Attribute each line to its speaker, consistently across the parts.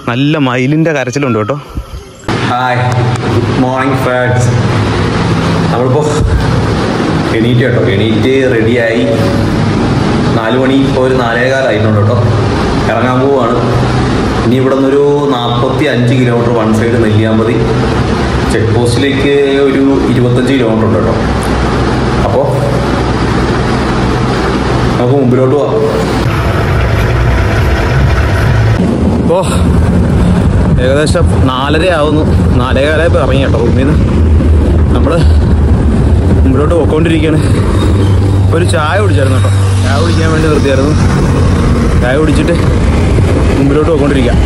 Speaker 1: നല്ല മയിലിൻ്റെ കരച്ചിലുണ്ട് കേട്ടോ
Speaker 2: hi good morning friends നമ്മളിപ്പോൾ എണീറ്റ് കേട്ടോ എണീറ്റ് റെഡിയായി നാല് മണി ഇപ്പോൾ ഒരു നാലേകാലായിട്ടുണ്ട് കേട്ടോ ഇറങ്ങാൻ പോവാണ് ഇനി ഇവിടെ നിന്നൊരു നാൽപ്പത്തി അഞ്ച് kilometre one side Nelliyampathy check പോസ്റ്റിലേക്ക് ഒരു ഇരുപത്തഞ്ച് കിലോമീറ്റർ ഉണ്ട് കേട്ടോ അപ്പോൾ നമുക്ക് മുമ്പിലോട്ട് പോവാം
Speaker 1: ഇപ്പോൾ ഏകദേശം നാലര ആവുന്നു നാലേകാലായപ്പോൾ ഇറങ്ങി കേട്ടോ റൂമിൽ നിന്ന് നമ്മൾ മുമ്പിലോട്ട് പോയിക്കൊണ്ടിരിക്കുകയാണ് ഇപ്പോൾ ഒരു ചായ കുടിച്ചായിരുന്നു കേട്ടോ ചായ കുടിക്കാൻ വേണ്ടി നിർത്തിയായിരുന്നു ചായ കുടിച്ചിട്ട് മുമ്പിലോട്ട് പോയിക്കൊണ്ടിരിക്കാം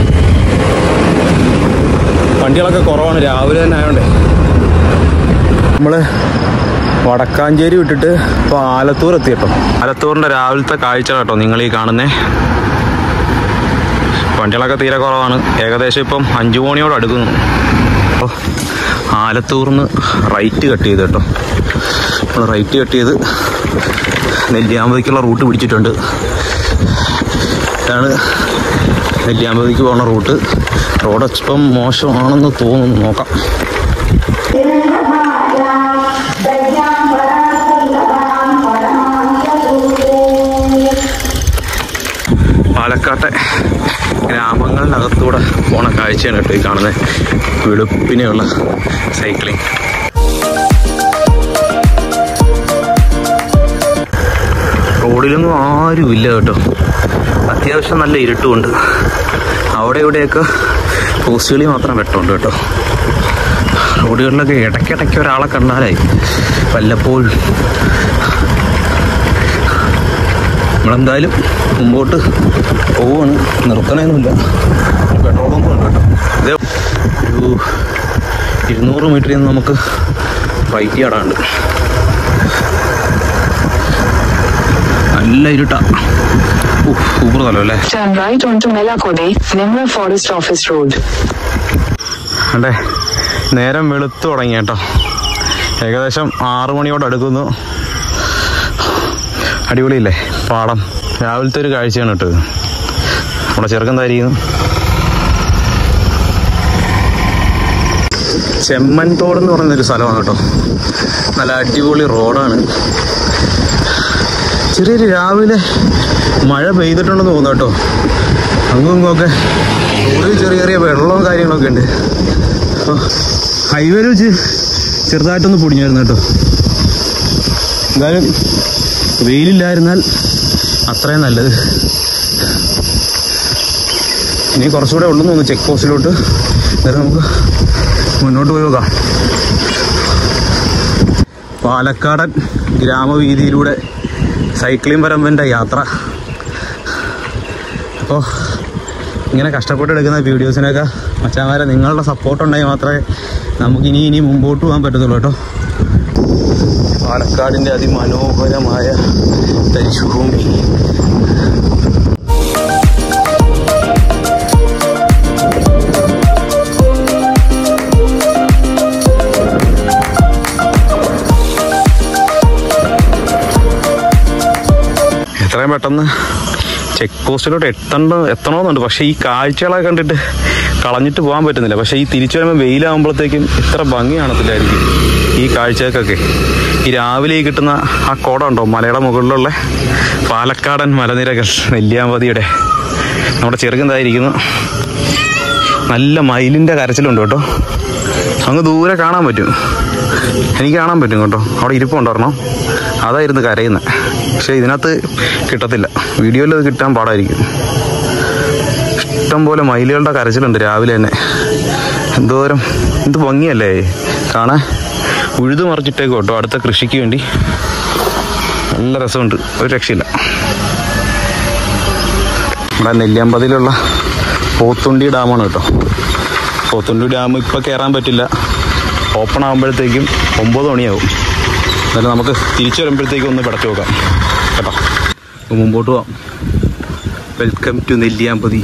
Speaker 1: വണ്ടികളൊക്കെ കുറവാണ് രാവിലെ തന്നെ ആയതുകൊണ്ടേ നമ്മൾ വടക്കാഞ്ചേരി വിട്ടിട്ട് ഇപ്പോൾ ആലത്തൂർ എത്തി കേട്ടോ ആലത്തൂറിൻ്റെ രാവിലത്തെ കാഴ്ച കേട്ടോ നിങ്ങൾ ഈ കാണുന്നേ വണ്ടികളൊക്കെ തീരെ കുറവാണ് ഏകദേശം ഇപ്പം അഞ്ചു മണിയോട് അടുക്കുന്നു അപ്പോൾ ആലത്തൂർന്ന് റൈറ്റ് കട്ട് ചെയ്ത് കേട്ടോ നമ്മൾ റൈറ്റ് കട്ട് ചെയ്ത് നെല്ലിയാമ്പതിക്കുള്ള റൂട്ട് പിടിച്ചിട്ടുണ്ട് ഇതാണ് നെല്ലിയാമ്പതിക്ക് പോകുന്ന റൂട്ട് റോഡ് ഇപ്പം മോശമാണെന്ന് തോന്നുന്നു നോക്കാം പാലക്കാട്ടെ ഗ്രാമങ്ങളിനകത്തൂടെ പോണ കാഴ്ചയാണ് കേട്ടോ ഈ കാണുന്നത് വെളുപ്പിനെയുള്ള സൈക്ലിംഗ് റോഡിലൊന്നും ആരുമില്ല കേട്ടോ അത്യാവശ്യം നല്ല ഇരുട്ടുമുണ്ട് അവിടെ ഇവിടെയൊക്കെ പോസ്റ്റുകളിൽ മാത്രം വെട്ടമുണ്ട് കേട്ടോ റോഡുകളിലൊക്കെ ഇടയ്ക്കിടയ്ക്ക് ഒരാളെ കണ്ടാലായി വല്ലപ്പോഴും നമ്മളെന്തായാലും മുമ്പോട്ട് പോവാണ് നിർത്തണമൊന്നുമില്ല പെട്രോൾ പമ്പ് ഉണ്ട് കേട്ടോ ഇതേ ഒരു ഇരുന്നൂറ് മീറ്ററിൽ നിന്ന് നമുക്ക് റൈറ്റ് ചാടാണ്ട് നല്ല ഇരുട്ടാ സൂപ്പർ സ്ഥലം അല്ലേ
Speaker 3: Turn right onto Melakode, Nimra Forest Office Road.
Speaker 1: അതെ നേരം വെളുത്തു തുടങ്ങി കേട്ടോ ഏകദേശം ആറു മണിയോട് അടുക്കുന്നു അടിപൊളിയില്ലേ പാടം രാവിലത്തെ ഒരു കാഴ്ചയാണ് കേട്ടോ ഇത്. നമ്മുടെ ചെറുക്കൻ തായിരിക്കുന്നു ചെമ്മൻതോട് എന്ന് പറയുന്നൊരു സ്ഥലമാണ് കേട്ടോ നല്ല അടിപൊളി റോഡാണ് ചെറിയൊരു രാവിലെ മഴ പെയ്തിട്ടുണ്ടെന്ന് തോന്നുന്നു കേട്ടോ അങ്ങും ഇങ്ങുമൊക്കെ റോഡിൽ ചെറിയ ചെറിയ വെള്ളവും കാര്യങ്ങളൊക്കെ ഉണ്ട് അപ്പോൾ ഹൈവേയിൽ വെച്ച് ചെറുതായിട്ടൊന്ന് പൊടിഞ്ഞായിരുന്നു കേട്ടോ എന്തായാലും വെയിലില്ലായിരുന്നാൽ അത്രയും നല്ലത് ഇനി കുറച്ചുകൂടെ ഉണ്ടെന്ന് തോന്നുന്നു ചെക്ക് പോസ്റ്റിലോട്ട് അന്നേരം നമുക്ക് മുന്നോട്ട് പോയി നോക്കാം പാലക്കാടൻ ഗ്രാമവീതിയിലൂടെ സൈക്ലിംഗ് പരമ്പൻ്റെ യാത്ര അപ്പോൾ ഇങ്ങനെ കഷ്ടപ്പെട്ടെടുക്കുന്ന വീഡിയോസിനൊക്കെ മച്ചാമാരെ നിങ്ങളുടെ സപ്പോർട്ട് ഉണ്ടെങ്കിൽ മാത്രമേ നമുക്ക് ഇനി ഇനി മുമ്പോട്ട് പോകാൻ പറ്റത്തുള്ളൂ കേട്ടോ പാലക്കാടിൻ്റെ അതിമനോഹരമായ തരിശുഭൂമി എത്രയും പെട്ടെന്ന് ചെക്ക് പോസ്റ്റിലോട്ട് എത്തണ്ട എത്തണമെന്നുണ്ട് പക്ഷേ ഈ കാഴ്ചകളൊക്കെ കണ്ടിട്ട് കളഞ്ഞിട്ട് പോകാൻ പറ്റുന്നില്ല പക്ഷേ ഈ തിരിച്ചു വരുമ്പോൾ വെയിലാകുമ്പോഴത്തേക്കും ഇത്ര ഭംഗി കാണത്തില്ലായിരിക്കും ഈ കാഴ്ചകൾക്കൊക്കെ ഈ രാവിലെ ഈ കിട്ടുന്ന ആ കോട ഉണ്ടോ മലയുടെ മുകളിലുള്ള പാലക്കാടൻ മലനിരകൾ നെല്ലിയാമ്പതിയുടെ നമ്മുടെ ചെറുക്കെന്തായിരിക്കുന്നു നല്ല മയിലിൻ്റെ കരച്ചിലുണ്ട് കേട്ടോ അങ്ങ് ദൂരെ കാണാൻ പറ്റും എനിക്ക് കാണാൻ പറ്റും കേട്ടോ അവിടെ ഇരിപ്പുണ്ടായിരുന്നോ അതായിരുന്നു കരയുന്നത് പക്ഷേ ഇതിനകത്ത് കിട്ടത്തില്ല വീഡിയോയിൽ അത് കിട്ടാൻ പാടായിരിക്കും ഇഷ്ടം പോലെ മയിലുകളുടെ കരച്ചിലുണ്ട് രാവിലെ തന്നെ എന്തോരം എന്ത് ഭംഗിയല്ലേ കാണാൻ ഉഴുതു മറിച്ചിട്ടേക്കും കേട്ടോ അടുത്ത കൃഷിക്ക് വേണ്ടി നല്ല രസമുണ്ട് ഒരു രക്ഷയില്ല നമ്മുടെ നെല്ലിയാമ്പതിയിലുള്ള പോത്തുണ്ടി ഡാമാണ് കേട്ടോ പോത്തുണ്ടി ഡാം ഇപ്പോൾ കയറാൻ പറ്റില്ല ഓപ്പൺ ആകുമ്പോഴത്തേക്കും ഒമ്പത് മണിയാവും എന്നാലും നമുക്ക് തിരിച്ചു വരുമ്പോഴത്തേക്കും ഒന്ന് പിടച്ചു നോക്കാം കേട്ടോ അപ്പോൾ മുമ്പോട്ട് പോവാം വെൽക്കം ടു നെല്ലിയാമ്പതി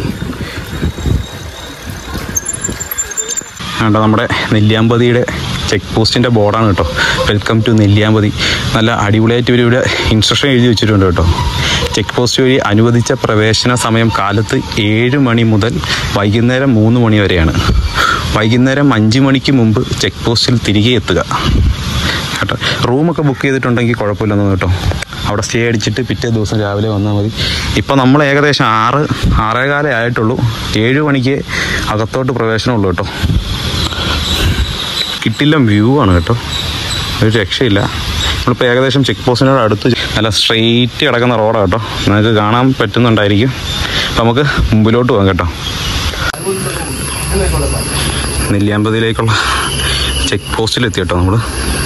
Speaker 1: വേണ്ട നമ്മുടെ നെല്ലിയാമ്പതിയുടെ ചെക്ക് പോസ്റ്റിൻ്റെ ബോർഡാണ് കേട്ടോ വെൽക്കം ടു നെല്ലിയാമ്പതി നല്ല അടിപൊളിയായിട്ട് ഇവർ ഇവിടെ ഇൻസ്ട്രക്ഷൻ എഴുതി വെച്ചിട്ടുണ്ട് കേട്ടോ ചെക്ക് പോസ്റ്റ് വഴി അനുവദിച്ച പ്രവേശന സമയം കാലത്ത് ഏഴ് മണി മുതൽ വൈകുന്നേരം മൂന്ന് മണി വരെയാണ് വൈകുന്നേരം അഞ്ച് മണിക്ക് മുമ്പ് ചെക്ക് പോസ്റ്റിൽ തിരികെ എത്തുക കേട്ടോ റൂമൊക്കെ ബുക്ക് ചെയ്തിട്ടുണ്ടെങ്കിൽ കുഴപ്പമില്ലെന്ന് കേട്ടോ അവിടെ സ്റ്റേ അടിച്ചിട്ട് പിറ്റേ ദിവസം രാവിലെ വന്നാൽ മതി ഇപ്പം നമ്മൾ ഏകദേശം ആറ് ആറേകാലേ ആയിട്ടുള്ളൂ ഏഴ് മണിക്ക് അകത്തോട്ട് പ്രവേശനമുള്ളൂ കേട്ടോ കിട്ടില്ല വ്യൂ ആണ് കേട്ടോ ഒരു രക്ഷയില്ല നമ്മളിപ്പോൾ ഏകദേശം ചെക്ക് പോസ്റ്റിനോട് അടുത്ത് നല്ല സ്ട്രെയിറ്റ് കിടക്കുന്ന റോഡാണ് കേട്ടോ നിങ്ങൾക്ക് കാണാൻ പറ്റുന്നുണ്ടായിരിക്കും അപ്പം നമുക്ക് മുമ്പിലോട്ട് പോകാം കേട്ടോ നെല്ലിയാമ്പതിയിലേക്കുള്ള ചെക്ക് പോസ്റ്റിലെത്തി കേട്ടോ നമ്മൾ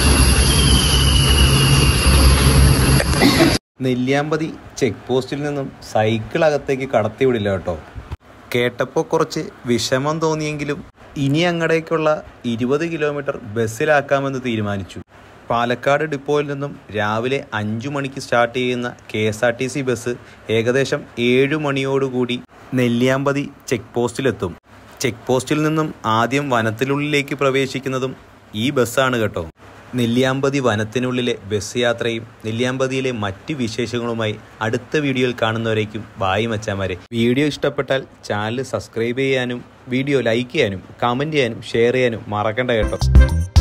Speaker 2: നെല്ലിയാമ്പതി ചെക്ക് പോസ്റ്റിൽ നിന്നും സൈക്കിൾ അകത്തേക്ക് കടത്തിവിടില്ല കേട്ടോ കേട്ടപ്പോൾ കുറച്ച് വിഷമം തോന്നിയെങ്കിലും ഇനി അങ്ങടേക്കുള്ള ഇരുപത് കിലോമീറ്റർ ബസ്സിലാക്കാമെന്ന് തീരുമാനിച്ചു പാലക്കാട് ഡിപ്പോയിൽ നിന്നും രാവിലെ അഞ്ചു മണിക്ക് സ്റ്റാർട്ട് ചെയ്യുന്ന K S R T C bus ഏകദേശം ഏഴു മണിയോടുകൂടി നെല്ലിയാമ്പതി ചെക്ക് പോസ്റ്റിലെത്തും ചെക്ക് പോസ്റ്റിൽ നിന്നും ആദ്യം വനത്തിനുള്ളിലേക്ക് പ്രവേശിക്കുന്നതും ഈ ബസ്സാണ് കേട്ടോ നെല്ലിയാമ്പതി വനത്തിനുള്ളിലെ ബസ് യാത്രയും നെല്ലിയാമ്പതിയിലെ മറ്റ് വിശേഷങ്ങളുമായി അടുത്ത വീഡിയോയിൽ കാണുന്നവരേക്കും ബായി മച്ചാമാരെ വീഡിയോ ഇഷ്ടപ്പെട്ടാൽ ചാനൽ സബ്സ്ക്രൈബ് ചെയ്യാനും വീഡിയോ ലൈക്ക് ചെയ്യാനും കമൻറ്റ് ചെയ്യാനും ഷെയർ ചെയ്യാനും മറക്കണ്ട കേട്ടോ